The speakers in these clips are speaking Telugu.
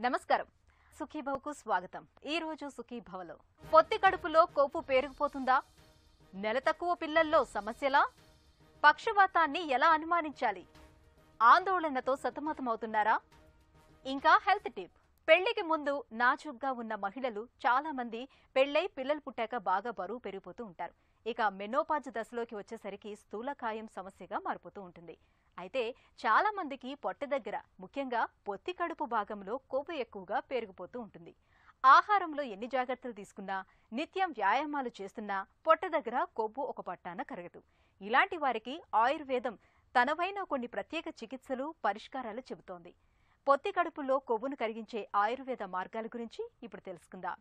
నమస్కారం సుఖీభవకు స్వాగతం ఈ రోజు సుఖీభవలో పొత్తి కడుపులో కొవ్వు పేరుకుపోతుందా నెల తక్కువ పిల్లల్లో సమస్యలా పక్షవాతాన్ని ఎలా అనుమానించాలి ఆందోళనతో సతమతమవుతున్నారా ఇంకా హెల్త్ టిప్ పెళ్లికి ముందు నాజుగ్గా ఉన్న మహిళలు చాలా మంది పెళ్లై పిల్లలు పుట్టాక బాగా బరువు పెరిగిపోతూ ఉంటారు ఇక మెనోపాజ్ దశలోకి వచ్చేసరికి స్థూలకాయం సమస్యగా మారిపోతూ ఉంటుంది అయితే చాలా మందికి పొట్ట దగ్గర ముఖ్యంగా పొత్తి కడుపు భాగంలో కొవ్వు ఎక్కువగా పెరిగిపోతూ ఉంటుంది ఆహారంలో ఎన్ని జాగ్రత్తలు తీసుకున్నా నిత్యం వ్యాయామాలు చేస్తున్నా పొట్ట దగ్గర కొవ్వు ఒక పట్టాన కరగదు ఇలాంటి వారికి ఆయుర్వేదం తనవైన కొన్ని ప్రత్యేక చికిత్సలు పరిష్కారాలు చెబుతోంది పొత్తి కడుపులో కొవ్వును కరిగించే ఆయుర్వేద మార్గాల గురించి ఇప్పుడు తెలుసుకుందాం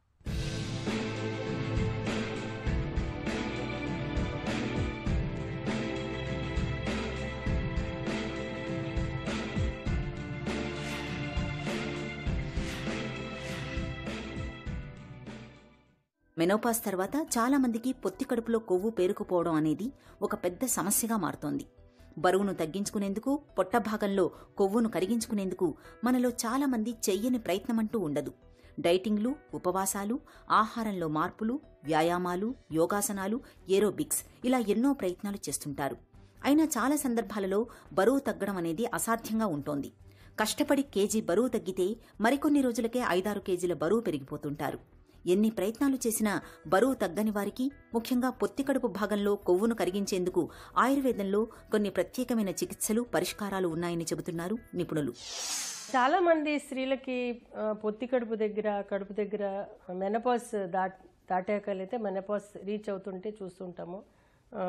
మెనోపాస్ తర్వాత చాలా మందికి పొత్తి కడుపులో కొవ్వు పేరుకుపోవడం అనేది ఒక పెద్ద సమస్యగా మారుతోంది బరువును తగ్గించుకునేందుకు పొట్ట భాగంలో కొవ్వును కరిగించుకునేందుకు మనలో చాలా మంది చెయ్యని ప్రయత్నమంటూ ఉండదు డైటింగ్లు ఉపవాసాలు ఆహారంలో మార్పులు వ్యాయామాలు యోగాసనాలు ఏరోబిక్స్ ఇలా ఎన్నో ప్రయత్నాలు చేస్తుంటారు అయినా చాలా సందర్భాలలో బరువు తగ్గడం అనేది అసాధ్యంగా ఉంటోంది కష్టపడి కేజీ బరువు తగ్గితే మరికొన్ని రోజులకే ఐదారు కేజీల బరువు పెరిగిపోతుంటారు ఎన్ని ప్రయత్నాలు చేసినా బరువు తగ్గని వారికి ముఖ్యంగా పొత్తికడుపు భాగంలో కొవ్వును కరిగించేందుకు ఆయుర్వేదంలో కొన్ని ప్రత్యేకమైన చికిత్సలు పరిష్కారాలు ఉన్నాయని చెబుతున్నారు నిపుణులు చాలా మంది స్త్రీలకి ఆ, పొత్తి కడుపు దగ్గర కడుపు దగ్గర మెనపాస్ దాట్ దాటాకలైతే మెనపాస్ రీచ్ అవుతుంటే చూస్తుంటాము ఆ,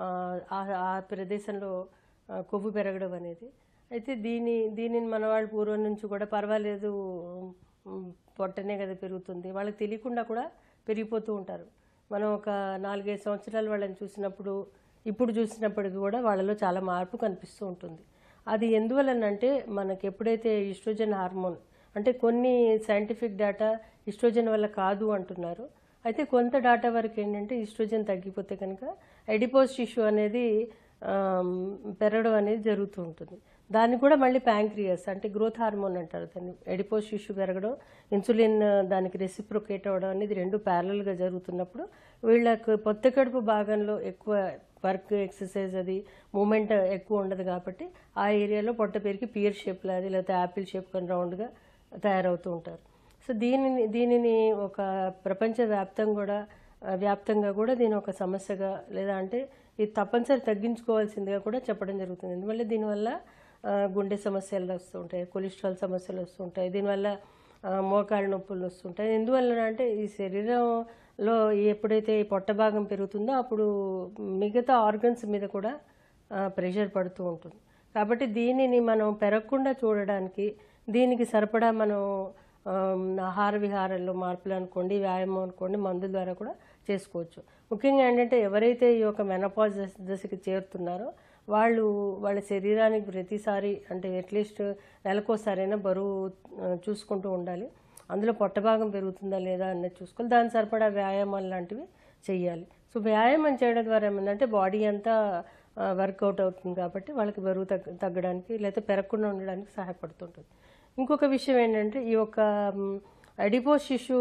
ఆ ఆ ప్రదేశంలో ఆ, కొవ్వు పెరగడం అనేది అయితే దీని దీనిని మన వాళ్ళు పూర్వం నుంచి కూడా పర్వాలేదు ఉమ్, పొట్టనే కదా పెరుగుతుంది వాళ్ళకి తెలియకుండా కూడా పెరిగిపోతూ ఉంటారు మనం ఒక నాలుగైదు సంవత్సరాలు వాళ్ళని చూసినప్పుడు ఇప్పుడు చూసినప్పటికీ కూడా వాళ్ళలో చాలా మార్పు కనిపిస్తూ ఉంటుంది అది ఎందువలనంటే మనకి ఎప్పుడైతే ఈస్ట్రోజన్ హార్మోన్ అంటే కొన్ని సైంటిఫిక్ డేటా ఈస్ట్రోజన్ వల్ల కాదు అంటున్నారు అయితే కొంత డేటా వరకు ఏంటంటే ఈస్ట్రోజన్ తగ్గిపోతే కనుక ఎడిపోస్ టిష్యూ అనేది ఆమ్, పెరగడం అనేది జరుగుతూ ఉంటుంది దాన్ని కూడా మళ్ళీ ప్యాంక్రియాస్ అంటే గ్రోత్ హార్మోన్ అంటారు దాన్ని ఎడిపోస్ టిష్యూ పెరగడం ఇన్సులిన్ దానికి రెసిప్రొకేట్ అవ్వడం అనేది రెండు ప్యారలల్గా జరుగుతున్నప్పుడు వీళ్ళకు పొత్త కడుపు భాగంలో ఎక్కువ వర్క్ ఎక్సర్సైజ్ అది మూమెంట్ ఎక్కువ ఉండదు కాబట్టి ఆ ఏరియాలో పొట్ట పెరిగి పియర్ షేప్లో అది లేకపోతే యాపిల్ షేప్ కానీ రౌండ్గా తయారవుతూ ఉంటారు సో దీనిని దీనిని ఒక ప్రపంచ వ్యాప్తంగా కూడా ఆ, వ్యాప్తంగా కూడా దీని ఒక సమస్యగా లేదా అంటే ఇది తప్పనిసరి తగ్గించుకోవాల్సిందిగా కూడా చెప్పడం జరుగుతుంది ఎందువల్ల దీనివల్ల ఆ, గుండె సమస్యలు వస్తుంటాయి కొలెస్ట్రాల్ సమస్యలు వస్తుంటాయి దీనివల్ల ఆ, మోకాళ్ళ నొప్పులు వస్తుంటాయి ఎందువల్ల అంటే ఈ శరీరంలో ఎప్పుడైతే ఈ పొట్ట భాగం పెరుగుతుందో అప్పుడు మిగతా ఆర్గన్స్ మీద కూడా ప్రెషర్ పడుతూ ఉంటుంది కాబట్టి దీనిని మనం పెరగకుండా చూడడానికి దీనికి సరిపడా మనం ఆమ్, ఆహార విహారంలో మార్పులు అనుకోండి వ్యాయామం అనుకోండి మందు ద్వారా కూడా చేసుకోవచ్చు ముఖ్యంగా ఏంటంటే ఎవరైతే ఈ యొక్క మెనపాజ్ దశ దశకి చేరుతున్నారో వాళ్ళు వాళ్ళ శరీరానికి ప్రతిసారి అంటే అట్లీస్ట్ నెలకోసారైనా బరువు ఆ, చూసుకుంటూ ఉండాలి అందులో పొట్ట భాగం పెరుగుతుందా లేదా అన్నది చూసుకోవాలి దాని సరిపడా వ్యాయామాలు లాంటివి చేయాలి సో వ్యాయామం చేయడం ద్వారా ఏమందంటే బాడీ అంతా వర్కౌట్ అవుతుంది కాబట్టి వాళ్ళకి బరువు తగ్గ తగ్గడానికి లేకపోతే పెరగకుండా ఉండడానికి సహాయపడుతుంటుంది ఇంకొక విషయం ఏంటంటే ఈ యొక్క అడిపోస్ శిశు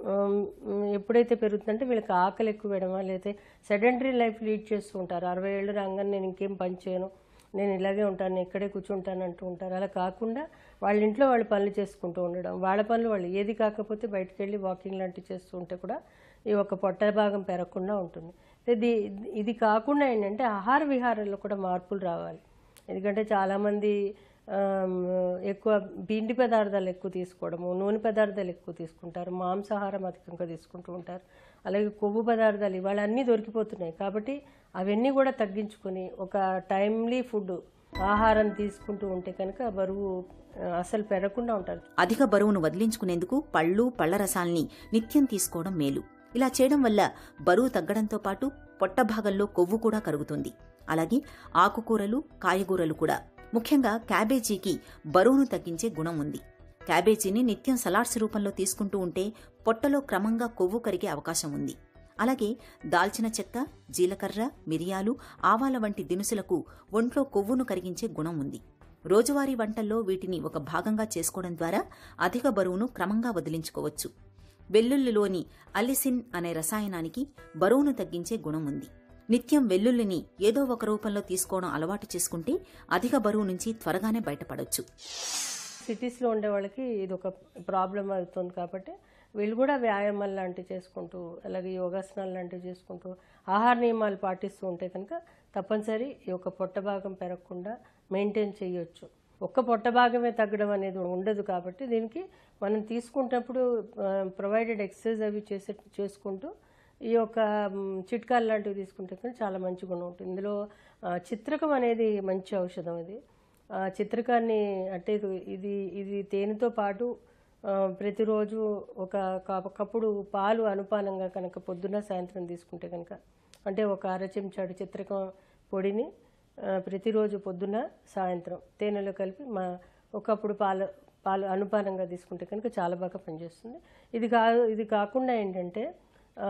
ఎప్పుడైతే పెరుగుతుందంటే వీళ్ళకి ఆకలి ఎక్కువ వేయడమా లేకపోతే సెడెంటరీ లైఫ్ లీడ్ చేస్తూ ఉంటారు అరవై ఏళ్ళు రాగానే నేను ఇంకేం పని చేయను నేను ఇలాగే ఉంటాను నేను ఇక్కడే కూర్చుంటాను అంటూ ఉంటారు అలా కాకుండా వాళ్ళ ఇంట్లో వాళ్ళు పనులు చేసుకుంటూ ఉండడం వాళ్ళ పనులు వాళ్ళు ఏది కాకపోతే బయటకు వెళ్ళి వాకింగ్ లాంటివి చేస్తూ ఉంటే కూడా ఈ ఒక పొట్ట భాగం పెరగకుండా ఉంటుంది ఇది ఇది కాకుండా ఏంటంటే ఆహార విహారంలో కూడా మార్పులు రావాలి ఎందుకంటే చాలామంది ఆమ్, ఎక్కువ పిండి పదార్థాలు ఎక్కువ తీసుకోవడము నూనె పదార్థాలు ఎక్కువ తీసుకుంటారు మాంసాహారం అధికంగా తీసుకుంటూ ఉంటారు అలాగే కొవ్వు పదార్థాలు ఇవాళ అన్నీ దొరికిపోతున్నాయి కాబట్టి అవన్నీ కూడా తగ్గించుకొని ఒక టైమ్లీ ఫుడ్ ఆహారం తీసుకుంటూ ఉంటే కనుక బరువు ఆ, అసలు పెరగకుండా ఉంటారు అధిక బరువును వదిలించుకునేందుకు పళ్ళు పళ్ల రసాల్ని నిత్యం తీసుకోవడం మేలు ఇలా చేయడం వల్ల బరువు తగ్గడంతో పాటు పొట్ట భాగంలో కొవ్వు కూడా కరుగుతుంది అలాగే ఆకుకూరలు కాయగూరలు కూడా ముఖ్యంగా క్యాబేజీకి బరువును తగ్గించే గుణం ఉంది క్యాబేజీని నిత్యం సలాడ్స్ రూపంలో తీసుకుంటూ ఉంటే పొట్టలో క్రమంగా కొవ్వు కరిగే అవకాశం ఉంది అలాగే దాల్చిన చెక్క జీలకర్ర మిరియాలు ఆవాల వంటి దినుసులకు ఒంట్లో కొవ్వును కరిగించే గుణం ఉంది రోజువారీ వంటల్లో వీటిని ఒక భాగంగా చేసుకోవడం ద్వారా అధిక బరువును క్రమంగా వదిలించుకోవచ్చు వెల్లుల్లిలోని అలిసిన్ అనే రసాయనానికి బరువును తగ్గించే గుణం ఉంది నిత్యం వెల్లుల్లిని ఏదో ఒక రూపంలో తీసుకోవడం అలవాటు చేసుకుంటే అధిక బరువు నుంచి త్వరగానే బయటపడొచ్చు సిటీస్లో ఉండే వాళ్ళకి ఇది ఒక ప్రాబ్లం అవుతుంది కాబట్టి వీళ్ళు కూడా వ్యాయామాలు లాంటివి చేసుకుంటూ అలాగే యోగాసనాలు లాంటివి చేసుకుంటూ ఆహార నియమాలు పాటిస్తూ ఉంటే కనుక తప్పనిసరి ఈ యొక్క పొట్ట భాగం పెరగకుండా మెయింటైన్ చేయొచ్చు ఒక్క పొట్ట భాగమే తగ్గడం అనేది ఉండదు కాబట్టి దీనికి మనం తీసుకుంటప్పుడు ప్రొవైడెడ్ ఎక్సర్సైజ్ అవి చేసే చేసుకుంటూ ఈ యొక్క మ్, చిట్కాలు లాంటివి తీసుకుంటే కనుక చాలా మంచి గుణం ఉంటుంది ఇందులో ఆ, చిత్రకం అనేది మంచి ఔషధం ఇది ఆ, చిత్రకాన్ని అంటే ఇది- ఇది ఇది తేనెతో పాటు ఆ, ప్రతిరోజు ఒక కప్- కప్పుడు పాలు అనుపానంగా కనుక పొద్దున్న సాయంత్రం తీసుకుంటే కనుక అంటే ఒక అర చెంచాడు చిత్రకం పొడిని ఆ, ప్రతిరోజు పొద్దున్న సాయంత్రం తేనెలో కలిపి మా ఒకప్పుడు పాలు పాలు అనుపానంగా తీసుకుంటే కనుక చాలా బాగా పనిచేస్తుంది ఇది కా ఇది కాకుండా ఏంటంటే ఆ,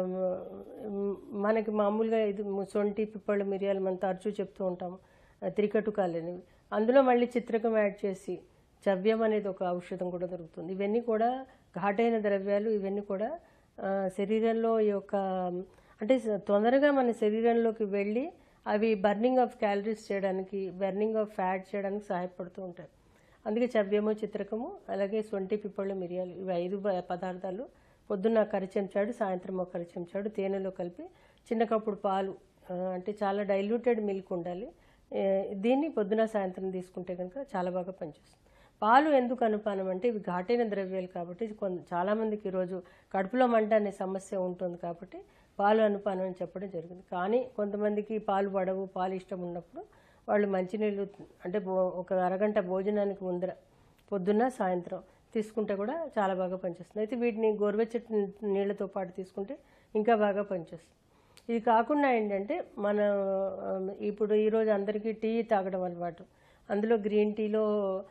మ్, మనకి మామూలుగా ఇది సొంటి పిప్పళ్ళు మిరియాలు మనం తరచూ చెప్తూ ఉంటాము ఆ, త్రికటుకాలు అనేవి అందులో మళ్ళీ చిత్రకం యాడ్ చేసి చవ్యం అనేది ఒక ఔషధం కూడా దొరుకుతుంది ఇవన్నీ కూడా ఘాటైన ద్రవ్యాలు ఇవన్నీ కూడా ఆ, శరీరంలో ఈ యొక్క అంటే స- తొందరగా మన శరీరంలోకి వెళ్ళి అవి బర్నింగ్ ఆఫ్ క్యాలరీస్ చేయడానికి బర్నింగ్ ఆఫ్ ఫ్యాట్ చేయడానికి సహాయపడుతూ ఉంటాయి అందుకే చవ్యము చిత్రకము అలాగే సొంటి పిప్పళ్ళు మిరియాలు ఇవి ఐదు బ- పదార్థాలు పొద్దున్న కరి చెంచాడు సాయంత్రం ఒక కరి చెంచాడు తేనెలో కలిపి చిన్న కప్పుడు పాలు ఆ, అంటే చాలా డైల్యూటెడ్ మిల్క్ ఉండాలి ఏ, దీన్ని పొద్దున సాయంత్రం తీసుకుంటే కనుక చాలా బాగా పనిచేస్తుంది పాలు ఎందుకు అనుపానం అంటే ఇవి ఘాటైన ద్రవ్యాలు కాబట్టి కొంత చాలామందికి ఈరోజు కడుపులో మంట అనే సమస్య ఉంటుంది కాబట్టి పాలు అనుపానం అని చెప్పడం జరిగింది కానీ కొంతమందికి పాలు పడవు పాలు ఇష్టం ఉన్నప్పుడు వాళ్ళు మంచినీళ్ళు అంటే భో- ఒక అరగంట భోజనానికి ముందర పొద్దున్న సాయంత్రం తీసుకుంటే కూడా చాలా బాగా పనిచేస్తుంది అయితే వీటిని గోరువెచ్చటి నీళ్ళతో పాటు తీసుకుంటే ఇంకా బాగా పనిచేస్తుంది ఇది కాకుండా ఏంటంటే మన ఆ, ఇప్పుడు ఈరోజు అందరికీ టీ తాగడం అలవాటు అందులో గ్రీన్ టీలో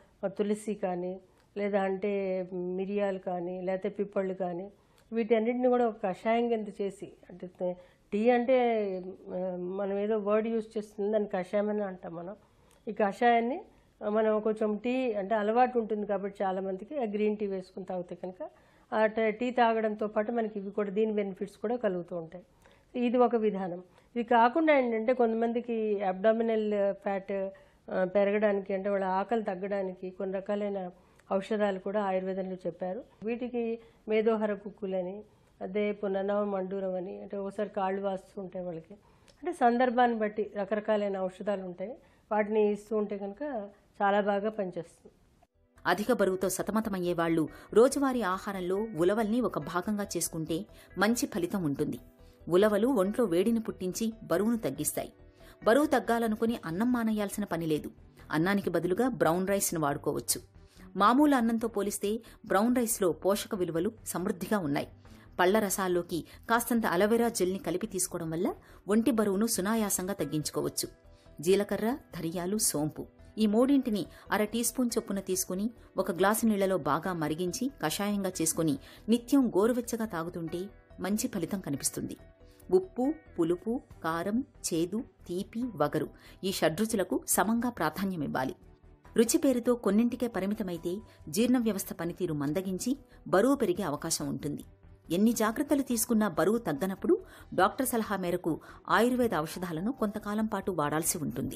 తులసి కానీ లేదా అంటే మిరియాలు కానీ లేకపోతే పిప్పళ్ళు కానీ వీటన్నిటిని కూడా ఒక కషాయం కింద చేసి అంటే తే- టీ అంటే ఆ, మనం ఏదో వర్డ్ యూజ్ చేస్తుంది దాన్ని కషాయం అని అంటాం మనం ఈ కషాయాన్ని ఆ, మనం కొంచెం టీ అంటే అలవాటు ఉంటుంది కాబట్టి చాలామందికి ఆ గ్రీన్ టీ వేసుకుని తాగితే కనుక ఆ ట- టీ తాగడంతో పాటు మనకి ఇవి కూడా దీని బెనిఫిట్స్ కూడా కలుగుతూ ఉంటాయి ఇది ఒక విధానం ఇది కాకుండా ఏంటంటే కొంతమందికి అబ్డామినల్ ఫ్యాట్ పెరగడానికి అంటే వాళ్ళ ఆకలి తగ్గడానికి కొన్ని రకాలైన ఔషధాలు కూడా ఆయుర్వేదంలో చెప్పారు వీటికి మేధోహర కుక్కులని అదే పునర్నవ మండూరం అని అంటే ఒకసారి కాళ్ళు వాస్తూ ఉంటాయి వాళ్ళకి అంటే సందర్భాన్ని బట్టి రకరకాలైన ఔషధాలు ఉంటాయి వాటిని ఇస్తూ ఉంటే కనుక చాలా బాగా పనిచేస్తుంది అధిక బరువుతో సతమతమయ్యే వాళ్ళు రోజువారీ ఆహారంలో ఉలవల్ని ఒక భాగంగా చేసుకుంటే మంచి ఫలితం ఉంటుంది ఉలవలు ఒంట్లో వేడిని పుట్టించి బరువును తగ్గిస్తాయి బరువు తగ్గాలనుకుని అన్నం మానేయాల్సిన పని లేదు అన్నానికి బదులుగా బ్రౌన్ రైస్ను వాడుకోవచ్చు మామూలు అన్నంతో పోలిస్తే బ్రౌన్ రైస్లో పోషక విలువలు సమృద్ధిగా ఉన్నాయి పళ్ల రసాల్లోకి కాస్తంత అలవెరా జెల్ని కలిపి తీసుకోవడం వల్ల ఒంటి బరువును సునాయాసంగా తగ్గించుకోవచ్చు జీలకర్ర ధనియాలు సోంపు ఈ మూడింటిని అర టీ స్పూన్ చొప్పున తీసుకుని ఒక గ్లాసు నీళ్లలో బాగా మరిగించి కషాయంగా చేసుకుని నిత్యం గోరువెచ్చగా తాగుతుంటే మంచి ఫలితం కనిపిస్తుంది ఉప్పు పులుపు కారం చేదు తీపి వగరు ఈ షడ్రుచులకు సమంగా ప్రాధాన్యమివ్వాలి రుచి పేరుతో కొన్నింటికే పరిమితమైతే జీర్ణ వ్యవస్థ పనితీరు మందగించి బరువు పెరిగే అవకాశం ఉంటుంది ఎన్ని జాగ్రత్తలు తీసుకున్నా బరువు తగ్గనప్పుడు డాక్టర్ సలహా మేరకు ఆయుర్వేద ఔషధాలను కొంతకాలం పాటు వాడాల్సి ఉంటుంది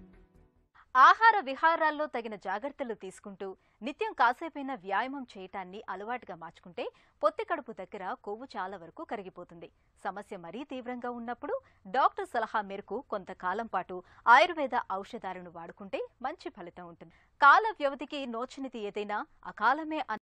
ఆహార విహారాల్లో తగిన జాగ్రత్తలు తీసుకుంటూ నిత్యం కాసేపైనా వ్యాయామం చేయటాన్ని అలవాటుగా మార్చుకుంటే పొత్తి కడుపు దగ్గర కొవ్వు చాలా వరకు కరిగిపోతుంది సమస్య మరీ తీవ్రంగా ఉన్నప్పుడు డాక్టర్ సలహా మేరకు కొంతకాలం పాటు ఆయుర్వేద ఔషధాలను వాడుకుంటే మంచి ఫలితం ఉంటుంది కాల వ్యవధికి నోచనిది ఏదైనా అకాలమే